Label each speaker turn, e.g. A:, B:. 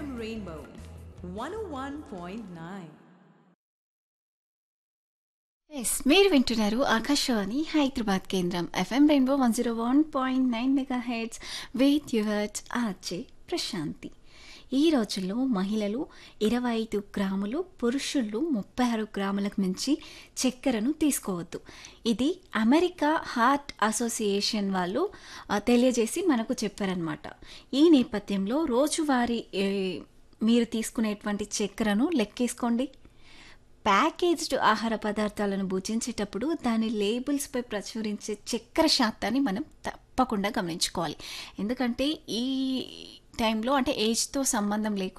A: FM Rainbow 101.9.
B: Yes మీరు వింటున్నారు ఆకాశవాణి హైదరాబాద్ కేంద్రం FM rainbow one zero one point nine mega hits with yours RJ Prashanti ఈ రోజుల్లో మహిళలు ఇరవై ఐదు గ్రాములు పురుషులు ముప్పై ఆరు గ్రాములకు మించి చక్కెరను తీసుకోవద్దు ఇది అమెరికా హార్ట్ అసోసియేషన్ వాళ్ళు ఆ, తెలియజేసి మనకు చెప్పారనమాట ఈ నేపథ్యంలో రోజువారీ ఏ, మీరు తీసుకునేటువంటి చక్కెరను లెక్కేసుకోండి ప్యాకేజ్డ్ ఆహార పదార్థాలను భుజించేటప్పుడు దాని లేబుల్స్పై ప్రచురించే చక్కెర శాతాన్ని మనం తప్పకుండా గమనించుకోవాలి ఎందుకంటే ఈ టైంలో అంటే ఏజ్తో సంబంధం లేకుండా